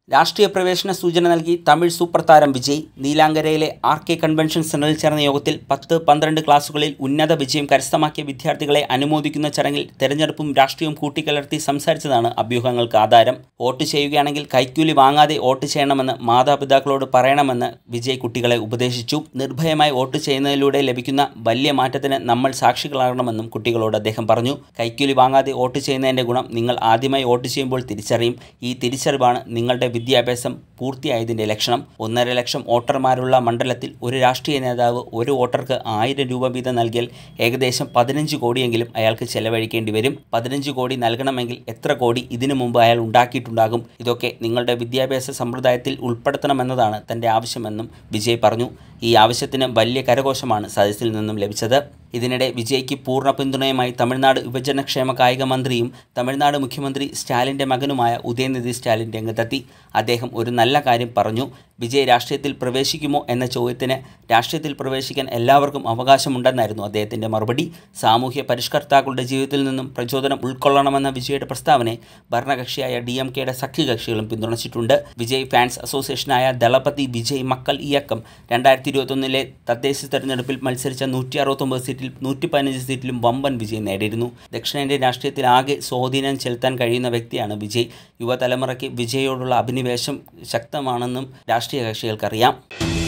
രാഷ്ട്രീയ പ്രവേശന സൂചന നൽകി തമിഴ് സൂപ്പർ താരം വിജയ് നീലാങ്കരയിലെ ആർ കെ കൺവെൻഷൻ സെന്ററിൽ ചേർന്ന യോഗത്തിൽ പത്ത് പന്ത്രണ്ട് ക്ലാസുകളിൽ ഉന്നത വിജയം കരസ്ഥമാക്കിയ വിദ്യാർത്ഥികളെ അനുമോദിക്കുന്ന ചടങ്ങിൽ തെരഞ്ഞെടുപ്പും രാഷ്ട്രീയവും കൂട്ടിക്കലർത്തി സംസാരിച്ചതാണ് അഭ്യൂഹങ്ങൾക്ക് ആധാരം വോട്ട് ചെയ്യുകയാണെങ്കിൽ കൈക്കൂലി വാങ്ങാതെ വോട്ട് ചെയ്യണമെന്ന് മാതാപിതാക്കളോട് പറയണമെന്ന് വിജയ് കുട്ടികളെ ഉപദേശിച്ചു നിർഭയമായി വോട്ട് ചെയ്യുന്നതിലൂടെ ലഭിക്കുന്ന വലിയ മാറ്റത്തിന് നമ്മൾ സാക്ഷികളാകണമെന്നും കുട്ടികളോട് അദ്ദേഹം പറഞ്ഞു കൈക്കൂലി വാങ്ങാതെ വോട്ട് ചെയ്യുന്നതിൻ്റെ ഗുണം നിങ്ങൾ ആദ്യമായി വോട്ട് ചെയ്യുമ്പോൾ തിരിച്ചറിയും ഈ തിരിച്ചറിവാണ് നിങ്ങളുടെ വിദ്യാഭ്യാസം പൂർത്തിയായതിൻ്റെ ലക്ഷണം ഒന്നര ലക്ഷം വോട്ടർമാരുള്ള മണ്ഡലത്തിൽ ഒരു രാഷ്ട്രീയ നേതാവ് ഒരു വോട്ടർക്ക് ആയിരം രൂപ വീതം നൽകിയാൽ ഏകദേശം പതിനഞ്ച് കോടിയെങ്കിലും അയാൾക്ക് ചെലവഴിക്കേണ്ടി വരും പതിനഞ്ച് കോടി നൽകണമെങ്കിൽ എത്ര കോടി ഇതിനു മുമ്പ് അയാൾ ഉണ്ടാക്കിയിട്ടുണ്ടാകും ഇതൊക്കെ നിങ്ങളുടെ വിദ്യാഭ്യാസ സമ്പ്രദായത്തിൽ ഉൾപ്പെടുത്തണമെന്നതാണ് തൻ്റെ ആവശ്യമെന്നും വിജയ് പറഞ്ഞു ഈ ആവശ്യത്തിന് വലിയ കരഘോഷമാണ് സദസ്സിൽ നിന്നും ലഭിച്ചത് ഇതിനിടെ വിജയ്ക്ക് പൂർണ്ണ പിന്തുണയുമായി തമിഴ്നാട് യുവജനക്ഷേമ കായിക മന്ത്രിയും തമിഴ്നാട് മുഖ്യമന്ത്രി സ്റ്റാലിൻ്റെ മകനുമായ ഉദയനിധി സ്റ്റാലിൻ രംഗത്തെത്തി അദ്ദേഹം ഒരു നല്ല കാര്യം പറഞ്ഞു വിജയ് രാഷ്ട്രീയത്തിൽ പ്രവേശിക്കുമോ എന്ന ചോദ്യത്തിന് രാഷ്ട്രീയത്തിൽ പ്രവേശിക്കാൻ എല്ലാവർക്കും അവകാശമുണ്ടെന്നായിരുന്നു അദ്ദേഹത്തിൻ്റെ മറുപടി സാമൂഹ്യ പരിഷ്കർത്താക്കളുടെ ജീവിതത്തിൽ നിന്നും പ്രചോദനം ഉൾക്കൊള്ളണമെന്ന വിജയുടെ പ്രസ്താവനയെ ഭരണകക്ഷിയായ ഡി എം കെയുടെ സഖ്യകക്ഷികളും പിന്തുണച്ചിട്ടുണ്ട് വിജയ് ഫാൻസ് അസോസിയേഷനായ ദളപതി വിജയ് മക്കൾ ഇയക്കം രണ്ടായിരത്തി ഇരുപത്തൊന്നിലെ തദ്ദേശ തെരഞ്ഞെടുപ്പിൽ മത്സരിച്ച നൂറ്റി അറുപത്തൊമ്പത് സീറ്റിൽ നൂറ്റി പതിനഞ്ച് സീറ്റിലും വമ്പൻ വിജയം നേടിയിരുന്നു ദക്ഷിണേന്ത്യൻ രാഷ്ട്രീയത്തിൽ ആകെ സ്വാധീനം ചെലുത്താൻ കഴിയുന്ന വ്യക്തിയാണ് വിജയ് യുവതലമുറയ്ക്ക് വിജയോടുള്ള അഭിനിവേശം ശക്തമാണെന്നും രാഷ്ട്രീയ കക്ഷികൾക്കറിയാം